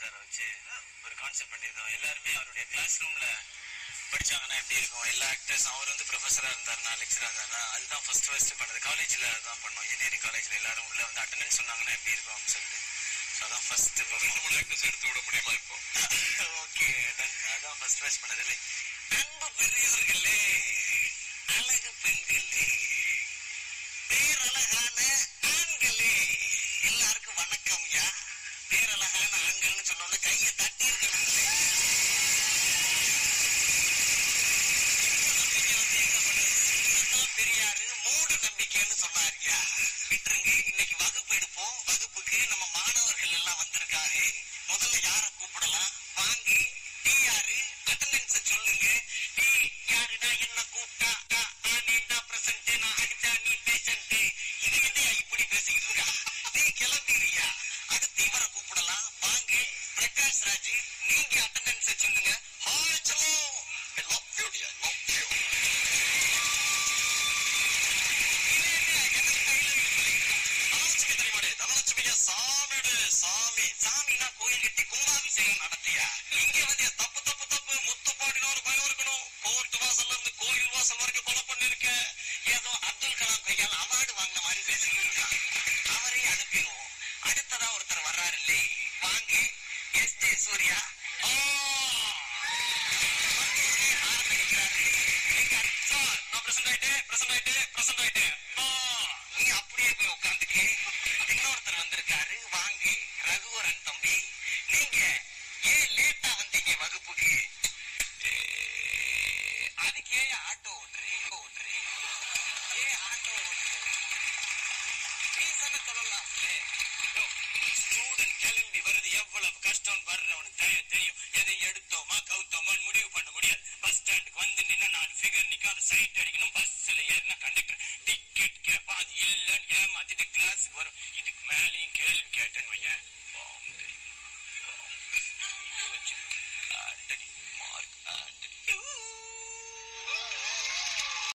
Sir வச்சு ஒரு concept பண்ணியிருந்தோம் எல்லாருமே அவருடைய கிளாஸ் ரூம்ல படிச்சாங்கன்னா எப்படி இருக்கும் எல்லா ஆக்டர்ஸ் அவர் வந்து ப்ரொஃபஸரா இருந்தாருன்னா லெக்சரா இருந்தாருன்னா அதுதான் ஃபர்ஸ்ட் ஃபர்ஸ்ட் பண்ணது காலேஜ்ல தான் பண்ணோம் இன்ஜினியரிங் காலேஜ்ல எல்லாரும் உள்ள வந்து அட்டண்டன்ஸ் சொன்னாங்கன்னா எப்படி இருக்கும் அப்படின்னு சொல்லிட்டு So அதான் ஃபர்ஸ்ட் ரெண்டு மூணு ஆக்டர்ஸ் எடுத்து விட முடியுமா இப்போ ஓகே அதான் ஃபர்ஸ்ட் ஃபர்ஸ்ட் பண்ணது இல்லை அன்பு பெரியவர்களே அழகு பெண்களே பேரழகான ஆண்களே எல்லாருக்கும் வணக்கம் யா பேரழகான ஆண்கள்னு சொன்னோன்னு கையை தட்டி இருக்கணுங்களே பெரியாரு மூட நம்பிக்கைன்னு சொன்னாருயா விட்டுருங்க இன்னைக்கு வகுப்பு எடுப்போம் வகுப்புக்கு நம்ம மாணவர்கள் எல்லாம் வந்திருக்காங்க முதல்ல யார கூப்பிடலாம் வாங்க டீ யாரு அட்டண்டன்ஸ் சொல்லுங்க டீ யாருடா என்ன கூப்பிட்டா டா, ஆ, நீ தான் பிரசன்ட் நான் அடிச்சா நீ பேஷண்ட் இது என்னையா இப்படி பேசிக்கிட்டு இருக்கா நீ கிளம்பிடுறியா அடுத்து இவரை கூப்பிடலாம் வாங்க பிரகாஷ் ராஜ் நீங்க அட்டண்டன்ஸ் சொல்லுங்க ஹாய் சலோ love you dear love you சாமி சாமினா கோயில் கட்டி கும்பாபிஷேகம் நடத்தியா இங்க வந்து தப்பு தப்பு தப்பு முத்து பாடின ஒரு பயம் இருக்கணும் கோர்ட் வாசல்ல இருந்து கோயில் வாசல் வரைக்கும் கொலை பண்ணிருக்க ஏதோ அப்துல் கலாம் கையால் அவார்டு வாங்கின மாதிரி பேசிட்டு இருக்கான் அவரே அனுப்பிடுவோம் அடுத்ததா ஒருத்தர் வர்றாரு இல்லே வாங்க எஸ் ஜே சூர்யா ஆ! ஆரம்பிக்கிறாரு. நீங்க சார், நான் present ஆயிட்டேன், present ஆயிட்டேன், present ஆயிட்டேன். ஆ! நீ அப்படியே போய் உட்கார்ந்துக்கு. இன்னொருத்தர் வந்திருக்காரு வாங்க ரகுவரன் தம்பி நீங்க ஏன் லேட்டா வந்தீங்க வகுப்புக்கு ஏ, அதுக்கு ஏன் ஆட்டோ ஓட்டுறீங்க ஓட்டுறீங்க ஏன் ஆட்டோ ஓட்டுறீங்க ரீசனை சொல்லலாம்லே ஸ்டூடெண்ட் கிளம்பி வருது எவ்வளவு கஷ்டம் வர்றவனுக்கு தய- தெரியும் எதை எடுத்தோமா கவுத்தோமான்னு முடிவு பண்ண முடியாது பஸ் ஸ்டாண்டுக்கு வந்து நின்னா நாலு ஃபிகர் நிக்காத சைட் அடிக்கணும் பஸ்ல ஏறினா கண்டக்டர் டிக்கெட் கேப்பா அது இல்லைன்னு ஏமாத்திட்டு கிளாஸுக்கு வரும் இதுக்கு மேலேயும் கேள்வி கேட்டேன்னு வையேன் பாம்பு.